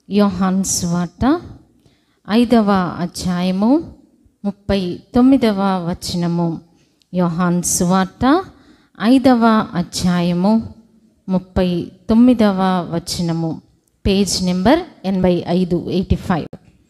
యోహాన్ స్వార్త ఐదవ అధ్యాయము ముప్పై తొమ్మిదవ వచనము యోహాన్ స్వార్త ఐదవ అధ్యాయము ముప్పై తొమ్మిదవ వచనము పేజ్ నెంబర్ ఎనభై ఐదు ఎయిటీ ఫైవ్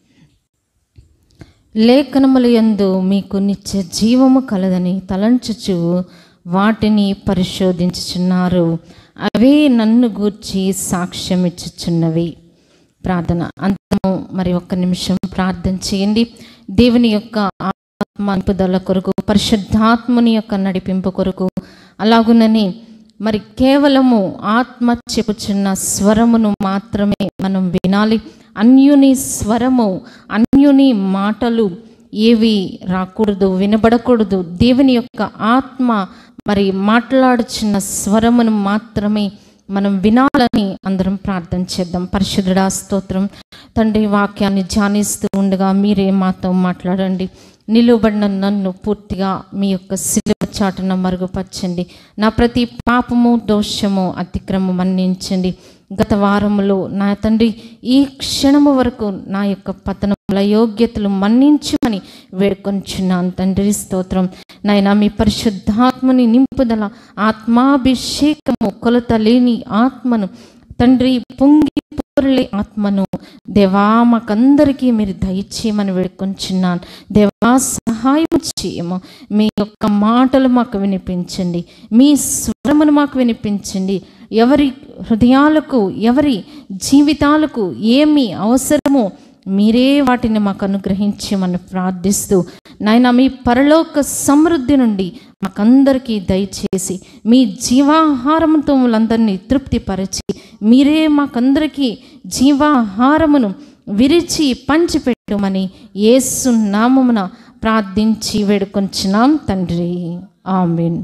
లేఖనముల యందు మీకు నిత్య జీవము కలదని తలంచుచు వాటిని పరిశోధించుచున్నారు అవే నన్ను గూర్చి సాక్ష్యం ఇచ్చుచున్నవి ప్రార్థన అంతము మరి ఒక్క నిమిషం ప్రార్థన చేయండి దేవుని యొక్క ఆత్మ నింపుదల కొరకు పరిశుద్ధాత్ముని యొక్క నడిపింపు కొరకు అలాగునని మరి కేవలము ఆత్మ చెప్పుచున్న స్వరమును మాత్రమే మనం వినాలి అన్యుని స్వరము అన్యుని మాటలు ఏవి రాకూడదు వినబడకూడదు దేవుని యొక్క ఆత్మ మరి మాట్లాడుచున్న స్వరమును మాత్రమే మనం వినాలని అందరం ప్రార్థన చేద్దాం పరిశుద్ధుడా స్తోత్రం తండ్రి వాక్యాన్ని ధ్యానిస్తూ ఉండగా మీరే మాతో మాట్లాడండి నిలువబడిన నన్ను పూర్తిగా మీ యొక్క సిలువ చాటున మరుగుపరచండి నా ప్రతి పాపము దోషము అతిక్రమం మన్నించండి గత వారములో నా తండ్రి ఈ క్షణము వరకు నా యొక్క పతనముల యోగ్యతలు మన్నించమని వేడుకొంచున్నాను తండ్రి స్తోత్రం నాయన మీ పరిశుద్ధాత్మని నింపుదల ఆత్మాభిషేకము కొలత లేని ఆత్మను తండ్రి పొంగి పొరలే ఆత్మను దేవా మాకందరికీ మీరు దయచేయమని వేడుకొంచున్నాను దేవా సహాయం చేయము మీ యొక్క మాటలు మాకు వినిపించండి మీ స్వరమును మాకు వినిపించండి ఎవరి హృదయాలకు ఎవరి జీవితాలకు ఏమి అవసరమో మీరే వాటిని మాకు అనుగ్రహించమని ప్రార్థిస్తూ నాయన మీ పరలోక సమృద్ధి నుండి మాకందరికీ దయచేసి మీ జీవాహారంతో వాళ్ళందరినీ తృప్తిపరచి మీరే మాకందరికీ జీవాహారమును విరిచి పంచిపెట్టమని యేసు నామమున ప్రార్థించి వేడుకొంచున్నాం తండ్రి ఆమెన్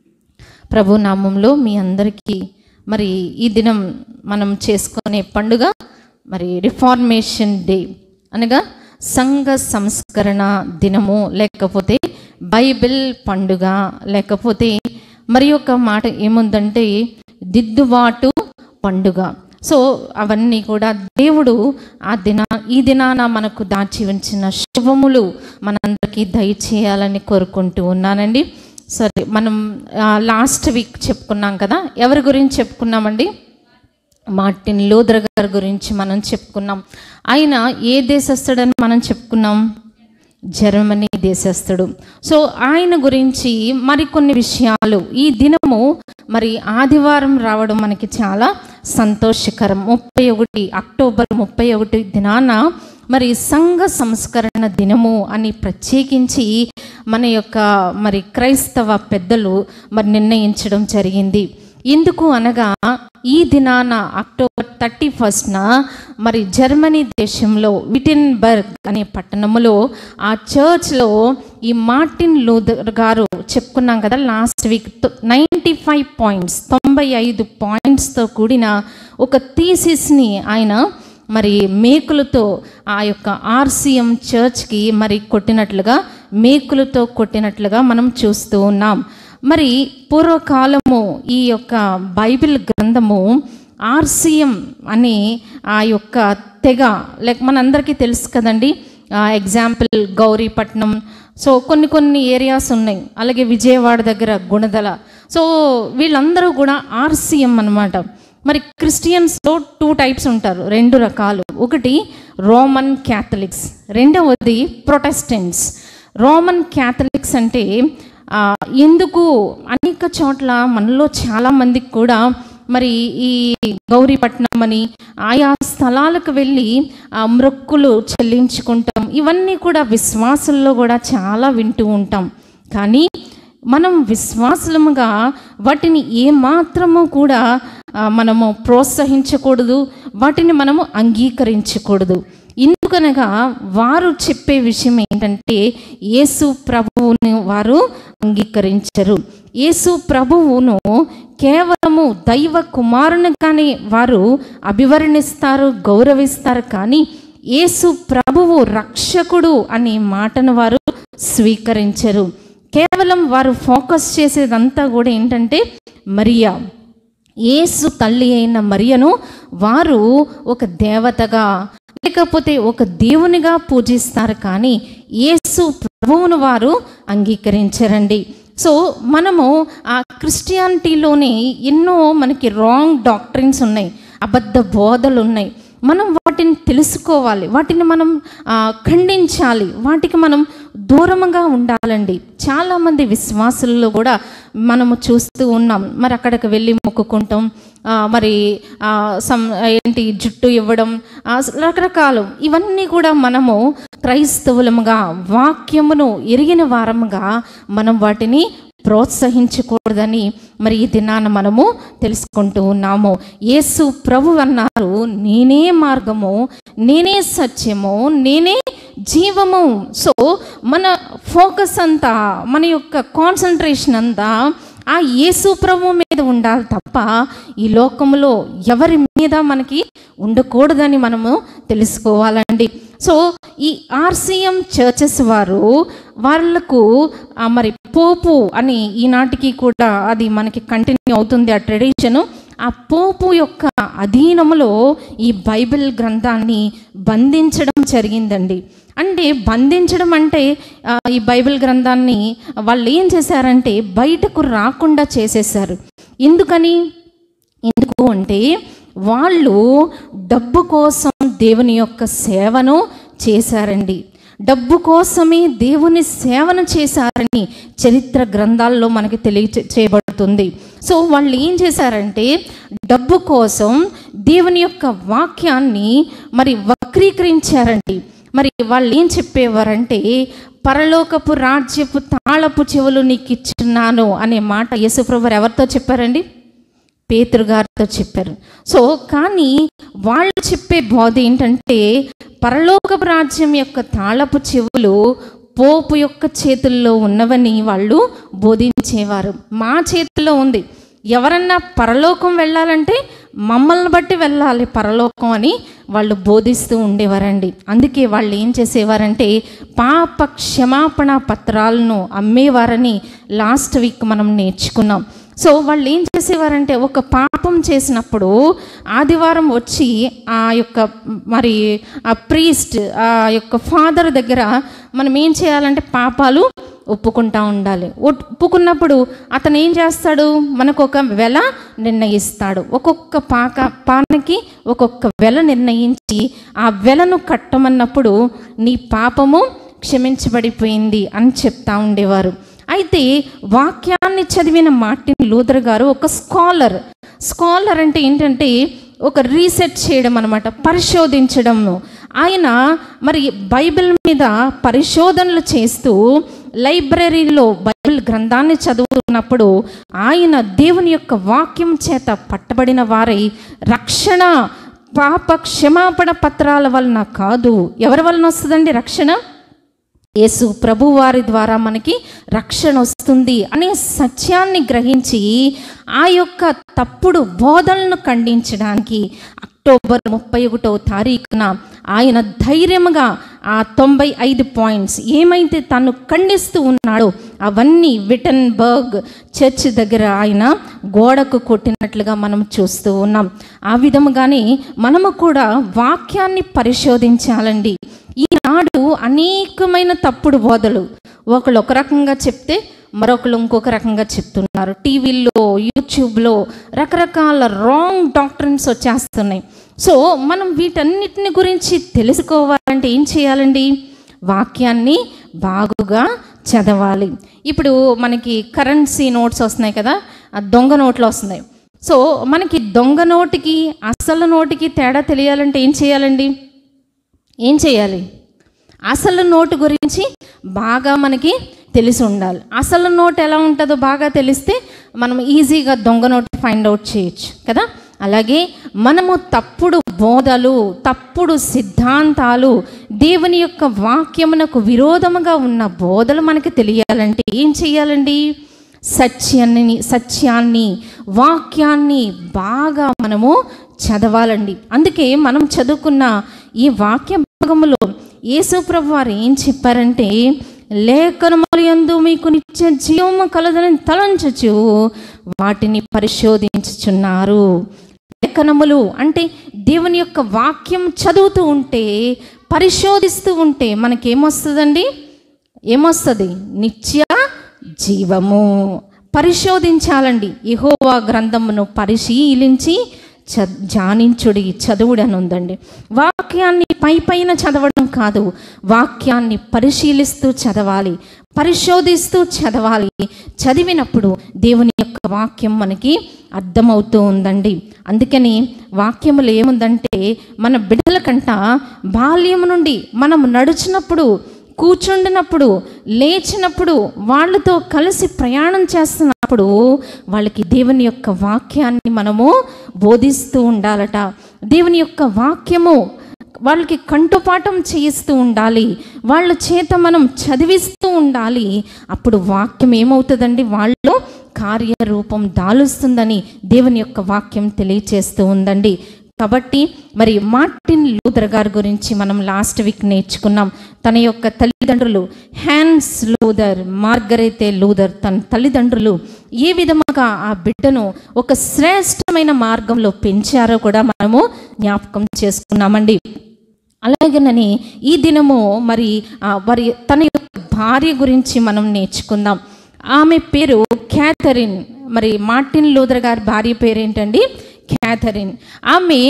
ప్రభు నామంలో మీ అందరికీ మరి ఈ దినం మనం చేసుకునే పండుగ మరి రిఫార్మేషన్ డే అనగా సంఘ సంస్కరణ దినము లేకపోతే బైబిల్ పండుగ లేకపోతే మరి ఒక మాట ఏముందంటే దిద్దుబాటు పండుగ సో అవన్నీ కూడా దేవుడు ఆ దిన ఈ దినాన మనకు దాచి ఉంచిన శుభములు మనందరికీ దయచేయాలని కోరుకుంటూ ఉన్నానండి సరే మనం లాస్ట్ వీక్ చెప్పుకున్నాం కదా ఎవరి గురించి చెప్పుకున్నామండి మార్టిన్ లూథర్ గారి గురించి మనం చెప్పుకున్నాం ఆయన ఏ దేశస్థుడని మనం చెప్పుకున్నాం జర్మనీ దేశస్థుడు సో ఆయన గురించి మరికొన్ని విషయాలు ఈ దినము మరి ఆదివారం రావడం మనకి చాలా సంతోషకరం ముప్పై ఒకటి అక్టోబర్ ముప్పై ఒకటి దినాన మరి సంఘ సంస్కరణ దినము అని ప్రత్యేకించి మన యొక్క మరి క్రైస్తవ పెద్దలు మరి నిర్ణయించడం జరిగింది ఎందుకు అనగా ఈ దినాన అక్టోబర్ థర్టీ ఫస్ట్న మరి జర్మనీ దేశంలో విటిన్బర్గ్ అనే పట్టణంలో ఆ చర్చ్లో ఈ మార్టిన్ లూథర్ గారు చెప్పుకున్నాం కదా last week ninety five points తొంభై ఐదు పాయింట్స్తో కూడిన ఒక థీసిస్ని ఆయన మరి మేకులతో ఆ యొక్క ఆర్సిఎం చర్చ్కి మరి కొట్టినట్లుగా మేకులతో కొట్టినట్లుగా మనం చూస్తూ ఉన్నాం మరి పూర్వకాలము ఈ యొక్క బైబిల్ గ్రంథము ఆర్సిఎం అని ఆ యొక్క తెగ లైక్ మనందరికీ తెలుసు కదండి ఎగ్జాంపుల్ గౌరీపట్నం సో కొన్ని కొన్ని ఏరియాస్ ఉన్నాయి అలాగే విజయవాడ దగ్గర గుణదల సో వీళ్ళందరూ కూడా ఆర్సిఎం అనమాట మరి క్రిస్టియన్స్లో టూ టైప్స్ ఉంటారు రెండు రకాలు ఒకటి రోమన్ క్యాథలిక్స్ రెండవది ప్రొటెస్టెంట్స్ రోమన్ క్యాథలిక్స్ అంటే ఎందుకు అనేక చోట్ల మనలో చాలా మందికి కూడా మరి ఈ గౌరీపట్నం అని ఆయా స్థలాలకు వెళ్ళి మృక్కులు చెల్లించుకుంటాం ఇవన్నీ కూడా విశ్వాసంలో కూడా చాలా వింటూ ఉంటాం కానీ మనం విశ్వాసముగా వాటిని ఏమాత్రము కూడా మనము ప్రోత్సహించకూడదు వాటిని మనము అంగీకరించకూడదు ఎందుకనగా వారు చెప్పే విషయం ఏంటంటే యేసు ప్రభువును వారు అంగీకరించరు యేసు ప్రభువును కేవలము దైవ కుమారునిగానే వారు అభివర్ణిస్తారు గౌరవిస్తారు కానీ యేసు ప్రభువు రక్షకుడు అనే మాటను వారు స్వీకరించరు కేవలం వారు ఫోకస్ చేసేదంతా కూడా ఏంటంటే మరియా యేసు తల్లి అయిన మరియను వారు ఒక దేవతగా లేకపోతే ఒక దేవునిగా పూజిస్తారు కానీ యేసు ప్రభువును వారు అంగీకరించరండి సో మనము ఆ క్రిస్టియానిటీలోనే ఎన్నో మనకి రాంగ్ డాక్టరీన్స్ ఉన్నాయి అబద్ధ బోధలు ఉన్నాయి మనం వాటిని తెలుసుకోవాలి వాటిని మనం ఆ, ఖండించాలి వాటికి మనం దూరంగా ఉండాలండి చాలామంది విశ్వాసుల్లో కూడా మనము చూస్తూ ఉన్నాం మరి అక్కడికి వెళ్ళి మొక్కుకుంటాం ఆ, మరి ఆ, సం ఏంటి జుట్టు ఇవ్వడం ఆ, రకరకాలు ఇవన్నీ కూడా మనము క్రైస్తవులముగా వాక్యమును ఎరిగిన వారముగా మనం వాటిని ప్రోత్సహించకూడదని మరి ఈ దినాన మనము తెలుసుకుంటూ ఉన్నాము యేసు ప్రభు అన్నారు నేనే మార్గము నేనే సత్యము నేనే జీవము సో మన ఫోకస్ అంతా మన యొక్క కాన్సన్ట్రేషన్ అంతా ఆ యేసు ప్రభు మీద ఉండాలి తప్ప ఈ లోకంలో ఎవరి మీద మనకి ఉండకూడదని మనము తెలుసుకోవాలండి సో ఈ ఆర్సిఎం చర్చెస్ వారు వాళ్ళకు ఆ మరి పోపు అని ఈనాటికి కూడా అది మనకి కంటిన్యూ అవుతుంది ఆ ట్రెడిషను ఆ పోపు యొక్క అధీనములో ఈ బైబిల్ గ్రంథాన్ని బంధించడం జరిగిందండి అంటే బంధించడం అంటే ఆ, ఈ బైబిల్ గ్రంథాన్ని వాళ్ళు ఏం చేశారంటే బయటకు రాకుండా చేసేసారు ఎందుకని ఎందుకు అంటే వాళ్ళు డబ్బు కోసం దేవుని యొక్క సేవను చేశారండి డబ్బు కోసమే దేవుని సేవను చేశారని చరిత్ర గ్రంథాల్లో మనకి తెలియ చేయబడుతుంది సో వాళ్ళు ఏం చేశారంటే డబ్బు కోసం దేవుని యొక్క వాక్యాన్ని మరి వక్రీకరించారండి మరి వాళ్ళు ఏం చెప్పేవారంటే పరలోకపు రాజ్యపు తాళపు చెవులు నీకు ఇచ్చున్నాను అనే మాట యేసుప్రభు ఎవరితో చెప్పారండి పేతురు గారితో చెప్పారు సో కానీ వాళ్ళు చెప్పే బోధ ఏంటంటే పరలోకపు రాజ్యం యొక్క తాళపు చెవులు పోపు యొక్క చేతుల్లో ఉన్నవని వాళ్ళు బోధించేవారు మా చేతిలో ఉంది ఎవరన్నా పరలోకం వెళ్ళాలంటే మమ్మల్ని బట్టి వెళ్ళాలి పరలోకం అని వాళ్ళు బోధిస్తూ ఉండేవారండి అందుకే వాళ్ళు ఏం చేసేవారంటే పాప క్షమాపణ పత్రాలను అమ్మేవారని లాస్ట్ వీక్ మనం నేర్చుకున్నాం సో వాళ్ళు ఏం చేసేవారంటే ఒక పాపం చేసినప్పుడు ఆదివారం వచ్చి ఆ యొక్క మరి ఆ ప్రీస్ట్ ఆ యొక్క ఫాదర్ దగ్గర మనం ఏం చేయాలంటే పాపాలు ఒప్పుకుంటా ఉండాలి ఒప్పుకున్నప్పుడు అతను ఏం చేస్తాడు మనకు ఒక వెల నిర్ణయిస్తాడు ఒక్కొక్క పాక పానకి ఒక్కొక్క వెల నిర్ణయించి ఆ వెలను కట్టమన్నప్పుడు నీ పాపము క్షమించబడిపోయింది అని చెప్తా ఉండేవారు అయితే వాక్యాన్ని చదివిన మార్టిన్ లూథర్ గారు ఒక స్కాలర్ స్కాలర్ అంటే ఏంటంటే ఒక రీసెర్చ్ చేయడం అనమాట పరిశోధించడము ఆయన మరి బైబిల్ మీద పరిశోధనలు చేస్తూ లైబ్రరీలో బైబిల్ గ్రంథాన్ని చదువుతున్నప్పుడు ఆయన దేవుని యొక్క వాక్యం చేత పట్టబడిన వారై రక్షణ పాప క్షమాపణ పత్రాల వలన కాదు ఎవరి వలన వస్తుందండి రక్షణ యేసు ప్రభు వారి ద్వారా మనకి రక్షణ వస్తుంది అనే సత్యాన్ని గ్రహించి ఆ యొక్క తప్పుడు బోధనలను ఖండించడానికి అక్టోబర్ ముప్పై ఒకటో తారీఖున ఆయన ధైర్యముగా ఆ తొంభై ఐదు పాయింట్స్ ఏమైతే తను ఖండిస్తూ ఉన్నాడో అవన్నీ విటన్బర్గ్ చర్చ్ దగ్గర ఆయన గోడకు కొట్టినట్లుగా మనం చూస్తూ ఉన్నాం ఆ విధముగానే మనము కూడా వాక్యాన్ని పరిశోధించాలండి ఈనాడు అనేకమైన తప్పుడు బోధలు ఒకళ్ళు ఒక రకంగా చెప్తే మరొకరు ఇంకొక రకంగా చెప్తున్నారు టీవీల్లో యూట్యూబ్లో రకరకాల రాంగ్ డాక్టర్స్ వచ్చేస్తున్నాయి సో మనం వీటన్నిటిని గురించి తెలుసుకోవాలంటే ఏం చేయాలండి వాక్యాన్ని బాగుగా చదవాలి ఇప్పుడు మనకి కరెన్సీ నోట్స్ వస్తున్నాయి కదా ఆ దొంగ నోట్లు వస్తున్నాయి సో మనకి దొంగ నోటికి అసలు నోటికి తేడా తెలియాలంటే ఏం చేయాలండి ఏం చేయాలి అసలు నోటు గురించి బాగా మనకి తెలిసి ఉండాలి అసలు నోట్ ఎలా ఉంటుందో బాగా తెలిస్తే మనం ఈజీగా దొంగ నోట్ ఫైండ్ అవుట్ చేయొచ్చు కదా అలాగే మనము తప్పుడు బోధలు తప్పుడు సిద్ధాంతాలు దేవుని యొక్క వాక్యమునకు విరోధముగా ఉన్న బోధలు మనకి తెలియాలంటే ఏం చేయాలండి సత్యాన్ని సత్యాన్ని వాక్యాన్ని బాగా మనము చదవాలండి అందుకే మనం చదువుకున్న ఈ వాక్య భాగములో యేసుప్రభు వారు ఏం చెప్పారంటే లేఖనములు యందు మీకు నిత్య జీవము కలదని తలంచచ్చు వాటిని పరిశోధించుచున్నారు లేఖన లేఖనములు అంటే దేవుని యొక్క వాక్యం చదువుతూ ఉంటే పరిశోధిస్తూ ఉంటే మనకేమొస్తుందండి ఏమొస్తుంది నిత్య జీవము పరిశోధించాలండి యెహోవా గ్రంథమును పరిశీలించి చ ధ్యానించుడి చదువుడు అని ఉందండి వాక్యాన్ని పై పైన చదవడం కాదు వాక్యాన్ని పరిశీలిస్తూ చదవాలి పరిశోధిస్తూ చదవాలి చదివినప్పుడు దేవుని యొక్క వాక్యం మనకి అర్థమవుతూ ఉందండి అందుకని వాక్యములు ఏముందంటే మన బిడ్డల కంట బాల్యం నుండి మనం నడిచినప్పుడు కూర్చుండినప్పుడు లేచినప్పుడు వాళ్ళతో కలిసి ప్రయాణం చేస్తున్నప్పుడు వాళ్ళకి దేవుని యొక్క వాక్యాన్ని మనము బోధిస్తూ ఉండాలట దేవుని యొక్క వాక్యము వాళ్ళకి కంఠపాఠం చేయిస్తూ ఉండాలి వాళ్ళ చేత మనం చదివిస్తూ ఉండాలి అప్పుడు వాక్యం ఏమవుతుందండి వాళ్ళు కార్యరూపం దాలుస్తుందని దేవుని యొక్క వాక్యం తెలియచేస్తూ ఉందండి కాబట్టి మరి మార్టిన్ లూథర్ గారి గురించి మనం లాస్ట్ వీక్ నేర్చుకున్నాం తన యొక్క తల్లిదండ్రులు హ్యాన్స్ లూథర్ మార్గరైతే లూథర్ తన తల్లిదండ్రులు ఏ విధముగా ఆ బిడ్డను ఒక శ్రేష్టమైన మార్గంలో పెంచారో కూడా మనము జ్ఞాపకం చేసుకున్నామండి అలాగేనని ఈ దినము మరి ఆ, వారి తన యొక్క భార్య గురించి మనం నేర్చుకుందాం ఆమె పేరు క్యాథరిన్ మరి మార్టిన్ లూథర్ గారి భార్య పేరు ఏంటండి క్యాథరిన్ ఆమె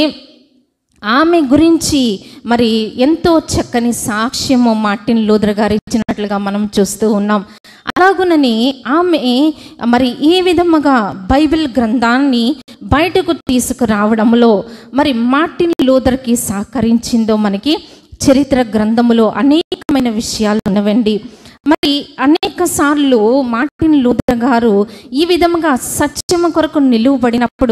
ఆమె గురించి మరి ఎంతో చక్కని సాక్ష్యము మార్టిన్ లూథర్ గారు ఇచ్చినట్లుగా మనం చూస్తూ ఉన్నాం అలాగునని ఆమె మరి ఏ విధముగా బైబిల్ గ్రంథాన్ని బయటకు తీసుకురావడంలో మరి మార్టిన్ లూథర్కి సహకరించిందో మనకి చరిత్ర గ్రంథములో అనేకమైన విషయాలు ఉన్నవండి మరి అనేక సార్లు మార్టిన్ లూథర్ గారు ఈ విధముగా సత్యము కొరకు నిలువబడినప్పుడు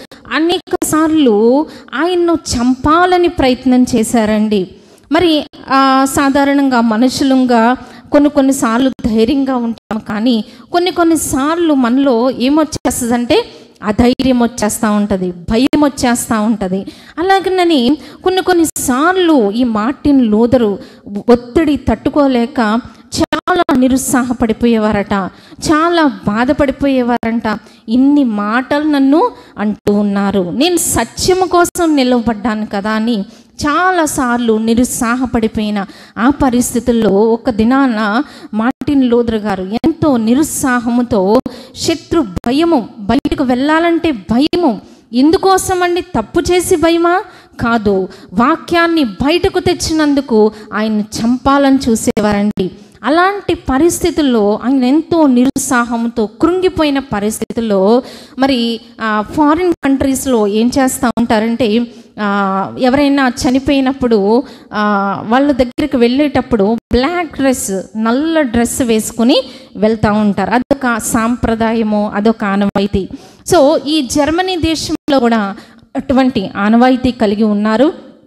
అనేక సార్లు ఆయన్ను చంపాలని ప్రయత్నం చేశారండి మరి ఆ, సాధారణంగా మనుషులుగా కొన్ని కొన్నిసార్లు ధైర్యంగా ఉంటాం కానీ కొన్ని కొన్నిసార్లు మనలో ఏమొచ్చేస్తుందంటే అధైర్యం వచ్చేస్తూ ఉంటుంది భయం వచ్చేస్తూ ఉంటుంది అలాగనని కొన్ని కొన్నిసార్లు ఈ మార్టిన్ లూథరు ఒత్తిడి తట్టుకోలేక చాలా నిరుత్సాహపడిపోయేవారట చాలా బాధపడిపోయేవారంట ఇన్ని మాటలు నన్ను అంటూ ఉన్నారు నేను సత్యము కోసం నిలవబడ్డాను కదా అని చాలాసార్లు నిరుత్సాహపడిపోయిన ఆ పరిస్థితుల్లో ఒక దినాన మార్టిన్ లూథర్ గారు ఎంతో నిరుత్సాహముతో శత్రు భయము బయటకు వెళ్ళాలంటే భయము ఎందుకోసం అండి తప్పు చేసి భయమా కాదు వాక్యాన్ని బయటకు తెచ్చినందుకు ఆయన చంపాలని చూసేవారండి అలాంటి పరిస్థితుల్లో ఆయన ఎంతో నిరుత్సాహంతో కృంగిపోయిన పరిస్థితుల్లో మరి ఫారిన్ కంట్రీస్లో ఏం చేస్తూ ఉంటారంటే ఆ, ఎవరైనా చనిపోయినప్పుడు ఆ, వాళ్ళ దగ్గరికి వెళ్ళేటప్పుడు బ్లాక్ డ్రెస్ నల్ల డ్రెస్ వేసుకుని వెళ్తూ ఉంటారు అదొక సాంప్రదాయము అదొక ఆనవాయితీ సో ఈ జర్మనీ దేశంలో కూడా అటువంటి ఆనవాయితీ కలిగి ఉన్నారు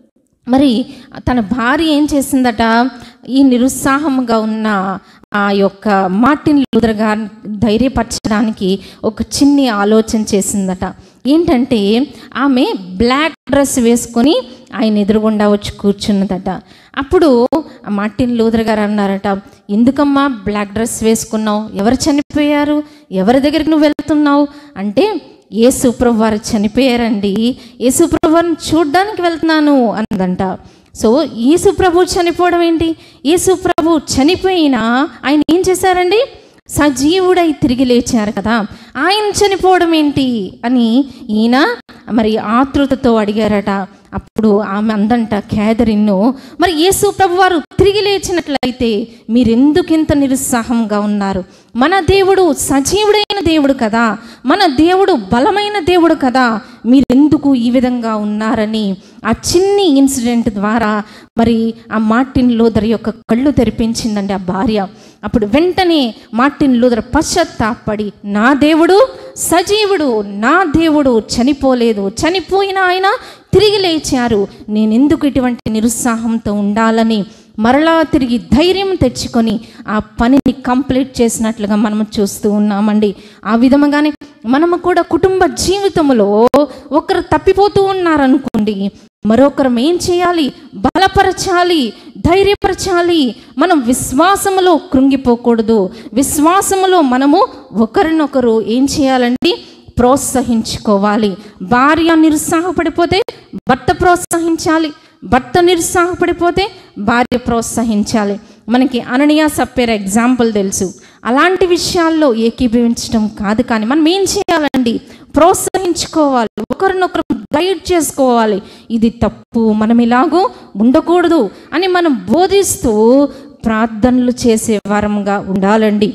మరి తన భార్య ఏం చేసిందట ఈ నిరుత్సాహంగా ఉన్న ఆ యొక్క మార్టిన్ లూథర్ గారిని ధైర్యపరచడానికి ఒక చిన్ని ఆలోచన చేసిందట ఏంటంటే ఆమె బ్లాక్ డ్రెస్ వేసుకొని ఆయన ఎదురుగుండా వచ్చి కూర్చున్నదట అప్పుడు ఆ మార్టిన్ లూథర్ గారు అన్నారట ఎందుకమ్మా బ్లాక్ డ్రెస్ వేసుకున్నావు ఎవరు చనిపోయారు ఎవరి దగ్గరికి నువ్వు వెళ్తున్నావు అంటే యేసుప్రభు వారు చనిపోయారండి యేసుప్రభు వారిని చూడ్డానికి వెళ్తున్నాను అన్నదంట సో యేసుప్రభు చనిపోవడం ఏంటి యేసుప్రభు చనిపోయినా ఆయన ఏం చేశారండి సజీవుడై తిరిగి లేచారు కదా ఆయన చనిపోవడం ఏంటి అని ఈయన మరి ఆతృతతో అడిగారట అప్పుడు ఆమె అందంట కేదరిన్ను మరి యేసు ప్రభు వారు తిరిగి లేచినట్లయితే మీరెందుకు ఇంత నిరుత్సాహంగా ఉన్నారు మన దేవుడు సజీవుడైన దేవుడు కదా మన దేవుడు బలమైన దేవుడు కదా మీరెందుకు ఈ విధంగా ఉన్నారని ఆ చిన్ని ఇన్సిడెంట్ ద్వారా మరి ఆ మార్టిన్ లూథర్ యొక్క కళ్ళు తెరిపించిందండి ఆ భార్య అప్పుడు వెంటనే మార్టిన్ లూథర్ పశ్చాత్తాపడి నా దేవుడు సజీవుడు నా దేవుడు చనిపోలేదు చనిపోయిన ఆయన తిరిగి లేచారు నేను ఎందుకు ఇటువంటి నిరుత్సాహంతో ఉండాలని మరలా తిరిగి ధైర్యం తెచ్చుకొని ఆ పనిని కంప్లీట్ చేసినట్లుగా మనము చూస్తూ ఉన్నామండి ఆ విధముగానే మనము కూడా కుటుంబ జీవితంలో ఒకరు తప్పిపోతూ ఉన్నారనుకోండి మరొకరం ఏం చేయాలి బలపరచాలి ధైర్యపరచాలి మనం విశ్వాసములో కృంగిపోకూడదు విశ్వాసములో మనము ఒకరినొకరు ఏం చేయాలండి ప్రోత్సహించుకోవాలి భార్య నిరుత్సాహపడిపోతే భర్త ప్రోత్సహించాలి భర్త నిరుత్సాహపడిపోతే భార్య ప్రోత్సహించాలి మనకి అననీయ సప్పేర ఎగ్జాంపుల్ తెలుసు అలాంటి విషయాల్లో ఏకీభవించడం కాదు కానీ మనం ఏం చేయాలండి ప్రోత్సహించుకోవాలి ఒకరినొకరు గైడ్ చేసుకోవాలి ఇది తప్పు మనం ఇలాగూ ఉండకూడదు అని మనం బోధిస్తూ ప్రార్థనలు చేసే వారంగా ఉండాలండి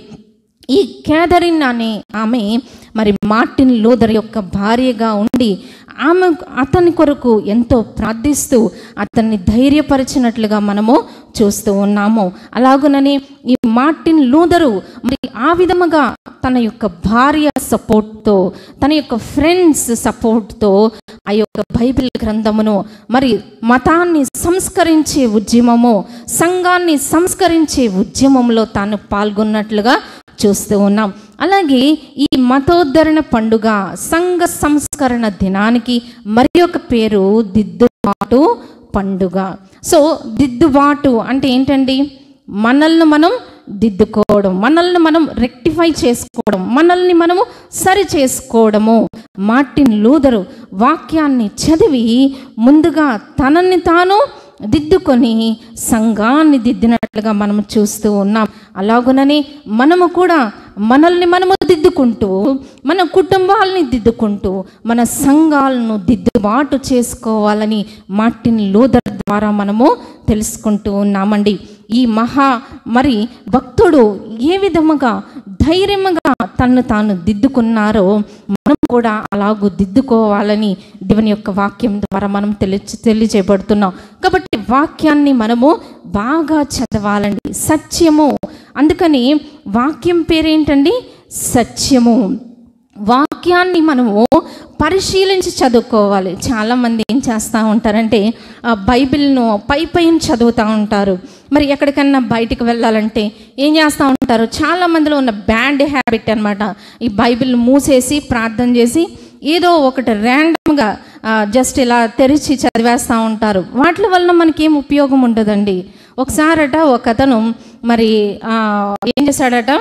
ఈ క్యాథరిన్ అనే ఆమె మరి మార్టిన్ లూథర్ యొక్క భార్యగా ఉండి ఆమె అతని కొరకు ఎంతో ప్రార్థిస్తూ అతన్ని ధైర్యపరిచినట్లుగా మనము చూస్తూ ఉన్నాము అలాగునని ఈ మార్టిన్ లూథరు మరి ఆ విధముగా తన యొక్క భార్య సపోర్ట్తో తన యొక్క ఫ్రెండ్స్ సపోర్ట్తో ఆ యొక్క బైబిల్ గ్రంథమును మరి మతాన్ని సంస్కరించే ఉద్యమము సంఘాన్ని సంస్కరించే ఉద్యమంలో తాను పాల్గొన్నట్లుగా చూస్తూ ఉన్నాం అలాగే ఈ మతోద్ధరణ పండుగ సంఘ సంస్కరణ దినానికి మరి ఒక పేరు దిద్దుబాటు పండుగ సో దిద్దుబాటు అంటే ఏంటండి మనల్ని మనం దిద్దుకోవడం మనల్ని మనం రెక్టిఫై చేసుకోవడం మనల్ని మనము సరి చేసుకోవడము మార్టిన్ లూదరు వాక్యాన్ని చదివి ముందుగా తనని తాను దిద్దుకొని సంఘాన్ని దిద్దినట్లుగా మనం చూస్తూ ఉన్నాం అలాగునని మనము కూడా మనల్ని మనము దిద్దుకుంటూ మన కుటుంబాలని దిద్దుకుంటూ మన సంఘాలను దిద్దుబాటు చేసుకోవాలని మార్టిన్ లూథర్ ద్వారా మనము తెలుసుకుంటూ ఉన్నామండి ఈ మహా మరి భక్తుడు ఏ విధముగా ధైర్యముగా తన్ను తాను దిద్దుకున్నారో మనం కూడా అలాగూ దిద్దుకోవాలని దేవుని యొక్క వాక్యం ద్వారా మనం తెలి తెలియజేయబడుతున్నాం కాబట్టి వాక్యాన్ని మనము బాగా చదవాలండి సత్యము అందుకని వాక్యం పేరేంటండి సత్యము వాక్యాన్ని మనము పరిశీలించి చదువుకోవాలి చాలామంది ఏం చేస్తూ ఉంటారంటే ఆ బైబిల్ను పై పైన చదువుతూ ఉంటారు మరి ఎక్కడికన్నా బయటికి వెళ్ళాలంటే ఏం చేస్తూ ఉంటారు చాలా మందిలో ఉన్న బ్యాడ్ హ్యాబిట్ అనమాట ఈ బైబిల్ మూసేసి ప్రార్థన చేసి ఏదో ఒకటి ర్యాండమ్గా జస్ట్ ఇలా తెరిచి చదివేస్తూ ఉంటారు వాటి వల్ల మనకి ఏం ఉపయోగం ఉండదండి ఒకసారట ఒక అతను మరి ఆ, ఏం చేశాడట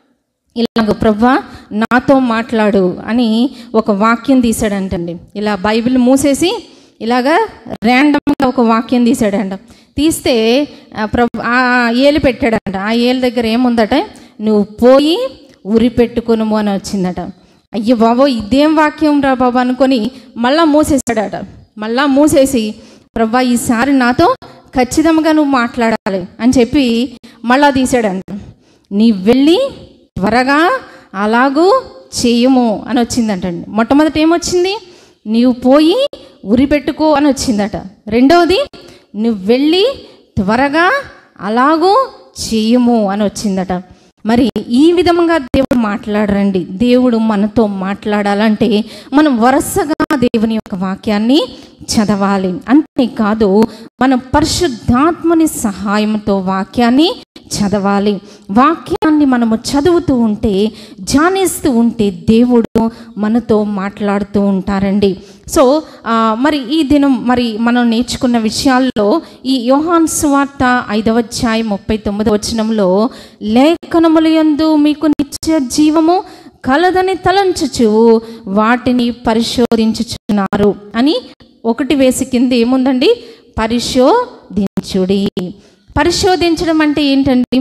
ఇలాగ ప్రవ్వా నాతో మాట్లాడు అని ఒక వాక్యం తీసాడంటండి ఇలా బైబిల్ మూసేసి ఇలాగా ర్యాండమ్గా ఒక వాక్యం తీసాడంట తీస్తే ఆ ప్రభు ఆ ఏలు పెట్టాడంట ఆ ఏలు దగ్గర ఏముందట నువ్వు పోయి ఉరి పెట్టుకునుము అని వచ్చిందట అయ్యో బాబో ఇదేం వాక్యం రా బాబా అనుకొని మళ్ళా మూసేసాడట మళ్ళా మూసేసి ప్రభా ఈసారి నాతో ఖచ్చితంగా నువ్వు మాట్లాడాలి అని చెప్పి మళ్ళా తీసాడంట నీ వెళ్ళి త్వరగా అలాగూ చేయము అని వచ్చిందంటండి మొట్టమొదట ఏమొచ్చింది నీవు పోయి ఉరి పెట్టుకో అని వచ్చిందట రెండవది నువ్వు వెళ్ళి త్వరగా అలాగూ చేయము అని వచ్చిందట మరి ఈ విధంగా దేవుడు మాట్లాడరండి దేవుడు మనతో మాట్లాడాలంటే మనం వరుసగా దేవుని యొక్క వాక్యాన్ని చదవాలి అంతేకాదు మనం పరిశుద్ధాత్మని సహాయంతో వాక్యాన్ని చదవాలి వాక్యాన్ని మనము చదువుతూ ఉంటే ధ్యానిస్తూ ఉంటే దేవుడు మనతో మాట్లాడుతూ ఉంటారండి సో ఆ, మరి ఈ దినం మరి మనం నేర్చుకున్న విషయాల్లో ఈ యోహాన్ సువార్త ఐదవ అధ్యాయం ముప్పై తొమ్మిది వచనంలో లేఖనముల యందు మీకు నిత్య జీవము కలదని తలంచుచు వాటిని పరిశోధించుచున్నారు అని ఒకటి వేసి కింద ఏముందండి పరిశోధించుడి పరిశోధించడం అంటే ఏంటండి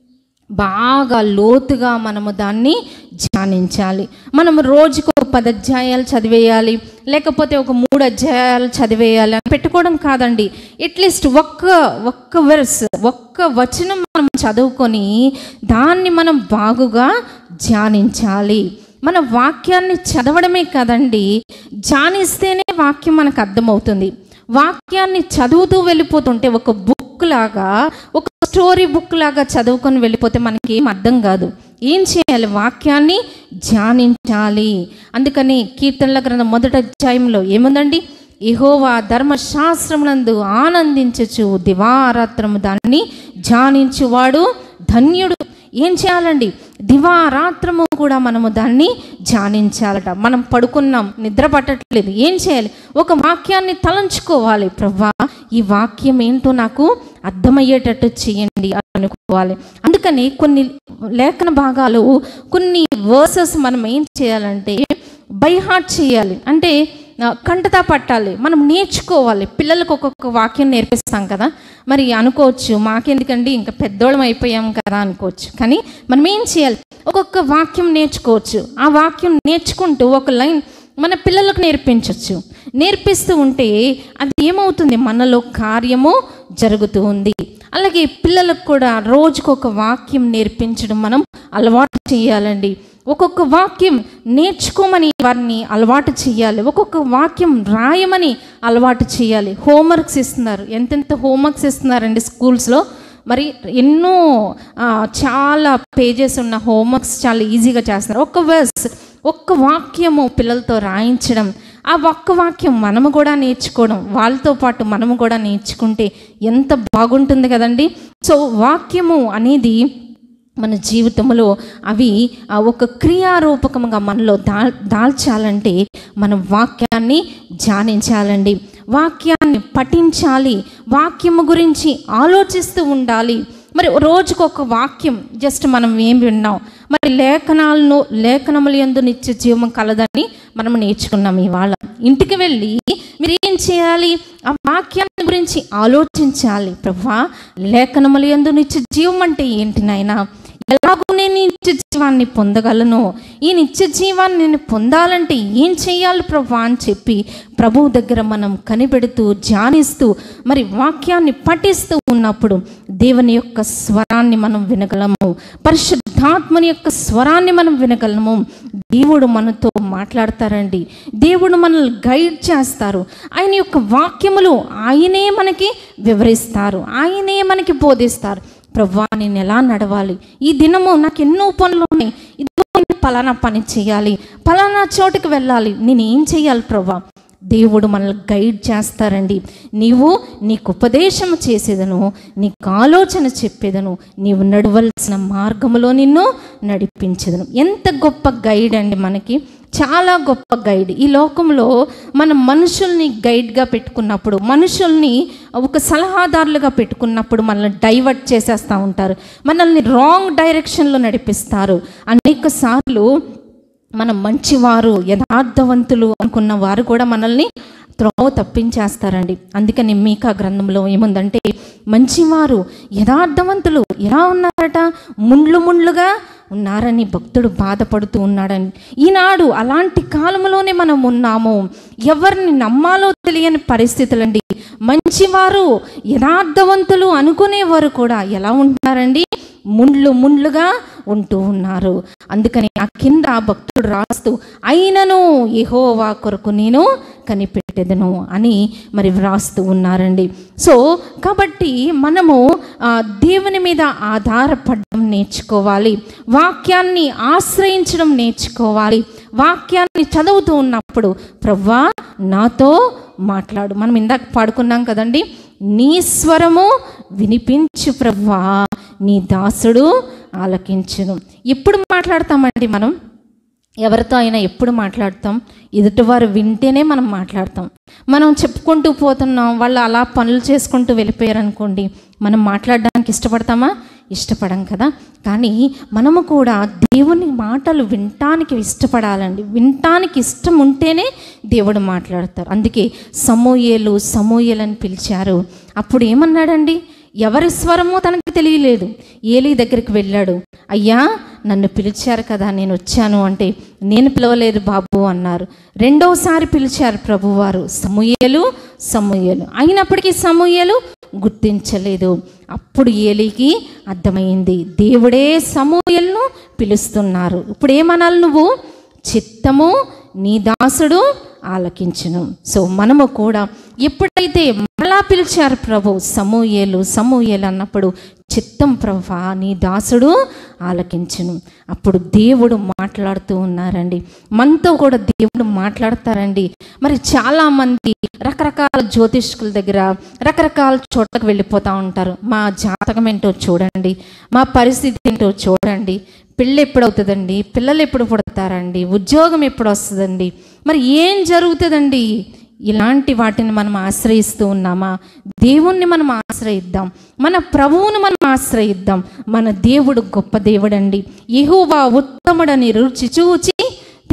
బాగా లోతుగా మనము దాన్ని ధ్యానించాలి మనం రోజుకు ఒక పది అధ్యాయాలు చదివేయాలి లేకపోతే ఒక మూడు అధ్యాయాలు చదివేయాలి అని పెట్టుకోవడం కాదండి అట్లీస్ట్ ఒక్క ఒక్క వెర్స్ ఒక్క వచనం మనం చదువుకొని దాన్ని మనం బాగుగా ధ్యానించాలి మన వాక్యాన్ని చదవడమే కదండి ధ్యానిస్తేనే వాక్యం మనకు అర్థమవుతుంది వాక్యాన్ని చదువుతూ వెళ్ళిపోతుంటే ఒక బుక్ లాగా ఒక స్టోరీ బుక్ లాగా చదువుకొని వెళ్ళిపోతే మనకి ఏం అర్థం కాదు ఏం చేయాలి వాక్యాన్ని ధ్యానించాలి అందుకని కీర్తనల గ్రంథం మొదటి అధ్యాయంలో ఏముందండి యెహోవా ధర్మశాస్త్రమునందు ఆనందించచ్చు దివారాత్రము దాన్ని ధ్యానించువాడు ధన్యుడు ఏం చేయాలండి దివారాత్రము కూడా మనము దాన్ని ధ్యానించాలట మనం పడుకున్నాం నిద్ర పట్టట్లేదు ఏం చేయాలి ఒక వాక్యాన్ని తలంచుకోవాలి ప్రవ్వా ఈ వాక్యం ఏంటో నాకు అర్థమయ్యేటట్టు చేయండి అని అనుకోవాలి అందుకని కొన్ని లేఖన భాగాలు కొన్ని వర్సెస్ మనం ఏం చేయాలంటే బై హార్ట్ చేయాలి అంటే ఆ, కంటతా పట్టాలి మనం నేర్చుకోవాలి పిల్లలకు ఒక్కొక్క వాక్యం నేర్పిస్తాం కదా మరి అనుకోవచ్చు మాకెందుకండి ఇంకా పెద్దోళ్ళం అయిపోయాం కదా అనుకోవచ్చు కానీ మనం ఏం చేయాలి ఒక్కొక్క వాక్యం నేర్చుకోవచ్చు ఆ వాక్యం నేర్చుకుంటూ ఒక లైన్ మన పిల్లలకు నేర్పించవచ్చు నేర్పిస్తూ ఉంటే అది ఏమవుతుంది మనలో కార్యము జరుగుతూ ఉంది అలాగే పిల్లలకు కూడా రోజుకొక వాక్యం నేర్పించడం మనం అలవాటు చేయాలండి ఒక్కొక్క వాక్యం నేర్చుకోమని వారిని అలవాటు చేయాలి ఒక్కొక్క వాక్యం రాయమని అలవాటు చేయాలి హోంవర్క్స్ ఇస్తున్నారు ఎంతెంత హోంవర్క్స్ ఇస్తున్నారండి స్కూల్స్లో మరి ఎన్నో ఆ, చాలా పేజెస్ ఉన్న హోంవర్క్స్ చాలా ఈజీగా చేస్తున్నారు ఒక్క వర్స్ ఒక్క వాక్యము పిల్లలతో రాయించడం ఆ ఒక్క వాక్యం మనము కూడా నేర్చుకోవడం వాళ్ళతో పాటు మనము కూడా నేర్చుకుంటే ఎంత బాగుంటుంది కదండి సో వాక్యము అనేది మన జీవితంలో అవి ఆ ఒక క్రియారూపకంగా మనలో దా దాల్చాలంటే మనం వాక్యాన్ని ధ్యానించాలండి వాక్యాన్ని పఠించాలి వాక్యము గురించి ఆలోచిస్తూ ఉండాలి మరి రోజుకు ఒక వాక్యం జస్ట్ మనం ఏం విన్నాం మరి లేఖనాలను లేఖనములు ఎందు నిత్య జీవం కలదని మనం నేర్చుకున్నాం ఇవాళ ఇంటికి వెళ్ళి మీరు ఏం చేయాలి ఆ వాక్యాన్ని గురించి ఆలోచించాలి ప్రభా లేఖనములు ఎందు నిత్య జీవం అంటే ఏంటి నాయనా ఎలాగో నేను ఈ నిత్య జీవాన్ని పొందగలను ఈ నిత్య జీవాన్ని నేను పొందాలంటే ఏం చేయాలి ప్రభా అని చెప్పి ప్రభువు దగ్గర మనం కనిపెడుతూ ధ్యానిస్తూ మరి వాక్యాన్ని పఠిస్తూ ఉన్నప్పుడు దేవుని యొక్క స్వరాన్ని మనం వినగలము పరిశుద్ధాత్మని యొక్క స్వరాన్ని మనం వినగలము దేవుడు మనతో మాట్లాడతారండి దేవుడు మనల్ని గైడ్ చేస్తారు ఆయన యొక్క వాక్యములు ఆయనే మనకి వివరిస్తారు ఆయనే మనకి బోధిస్తారు ప్రవ్వా నేను ఎలా నడవాలి ఈ దినము నాకు ఎన్నో పనులు ఉన్నాయి ఇదిగో నేను పలానా పని చేయాలి పలానా చోటుకి వెళ్ళాలి నేను ఏం చేయాలి ప్రవ్వా దేవుడు మనల్ని గైడ్ చేస్తారండి నీవు నీకు ఉపదేశం చేసేదను నీకు ఆలోచన చెప్పేదను నీవు నడవలసిన మార్గములో నిన్ను నడిపించేదను ఎంత గొప్ప గైడ్ అండి మనకి చాలా గొప్ప గైడ్ ఈ లోకంలో మనం మనుషుల్ని గైడ్గా పెట్టుకున్నప్పుడు మనుషుల్ని ఒక సలహాదారులుగా పెట్టుకున్నప్పుడు మనల్ని డైవర్ట్ చేసేస్తూ ఉంటారు మనల్ని రాంగ్ డైరెక్షన్లో నడిపిస్తారు అనేక సార్లు మనం మంచివారు యథార్థవంతులు అనుకున్న వారు కూడా మనల్ని త్రోవ తప్పించేస్తారండి అందుకని మీకా గ్రంథంలో ఏముందంటే మంచివారు యథార్థవంతులు ఎలా ఉన్నారట ముండ్లు ముండ్లుగా ఉన్నారని భక్తుడు బాధపడుతూ ఉన్నాడని ఈనాడు అలాంటి కాలంలోనే మనం ఉన్నాము ఎవరిని నమ్మాలో తెలియని పరిస్థితులండి మంచివారు యథార్థవంతులు అనుకునేవారు కూడా ఎలా ఉంటున్నారండి ముండ్లు ముండ్లుగా ఉంటూ ఉన్నారు అందుకని ఆ కింద భక్తుడు రాస్తూ అయినను యెహోవా కొరకు నేను కనిపెట్టెదను అని మరి వ్రాస్తూ ఉన్నారండి సో కాబట్టి మనము ఆ, దేవుని మీద ఆధారపడడం నేర్చుకోవాలి వాక్యాన్ని ఆశ్రయించడం నేర్చుకోవాలి వాక్యాన్ని చదువుతూ ఉన్నప్పుడు ప్రవ్వా నాతో మాట్లాడు మనం ఇందాక పాడుకున్నాం కదండి నీ స్వరము వినిపించు ప్రవ్వా నీ దాసుడు ఆలకించును ఎప్పుడు మాట్లాడతామండి మనం ఎవరితో అయినా ఎప్పుడు మాట్లాడతాం ఎదుటివారు వింటేనే మనం మాట్లాడతాం మనం చెప్పుకుంటూ పోతున్నాం వాళ్ళు అలా పనులు చేసుకుంటూ వెళ్ళిపోయారు అనుకోండి మనం మాట్లాడడానికి ఇష్టపడతామా ఇష్టపడం కదా కానీ మనము కూడా దేవుని మాటలు వినటానికి ఇష్టపడాలండి వినటానికి ఇష్టం ఉంటేనే దేవుడు మాట్లాడతారు అందుకే సమూయేలు సమూయేలు అని పిలిచారు అప్పుడు ఏమన్నాడండి ఎవరి స్వరమో తనకు తెలియలేదు ఏలీ దగ్గరికి వెళ్ళాడు అయ్యా నన్ను పిలిచారు కదా నేను వచ్చాను అంటే నేను పిలవలేదు బాబు అన్నారు రెండోసారి పిలిచారు ప్రభువారు సమూయేలు సమూయేలు అయినప్పటికీ సమూయేలు గుర్తించలేదు అప్పుడు ఏలీకి అర్థమైంది దేవుడే సమూయేలను పిలుస్తున్నారు ఇప్పుడు ఏమనాలి నువ్వు చిత్తము నీ దాసుడు ఆలకించును సో మనము కూడా ఎప్పుడైతే మరలా పిలిచారు ప్రభు సమూయేలు సమూయేలు అన్నప్పుడు చిత్తం ప్రభా నీ దాసుడు ఆలకించును అప్పుడు దేవుడు మాట్లాడుతూ ఉన్నారండి మనతో కూడా దేవుడు మాట్లాడతారండి మరి చాలామంది రకరకాల జ్యోతిష్కుల దగ్గర రకరకాల చోట్లకు వెళ్ళిపోతూ ఉంటారు మా జాతకం ఏంటో చూడండి మా పరిస్థితి ఏంటో చూడండి పెళ్ళి ఎప్పుడు అవుతుందండి పిల్లలు ఎప్పుడు పుడతారండి ఉద్యోగం ఎప్పుడు వస్తుందండి మరి ఏం జరుగుతుందండి ఇలాంటి వాటిని మనం ఆశ్రయిస్తూ ఉన్నామా దేవుణ్ణి మనం ఆశ్రయిద్దాం మన ప్రభువును మనం ఆశ్రయిద్దాం మన దేవుడు గొప్ప దేవుడండి యెహోవా ఉత్తముడని రుచి చూచి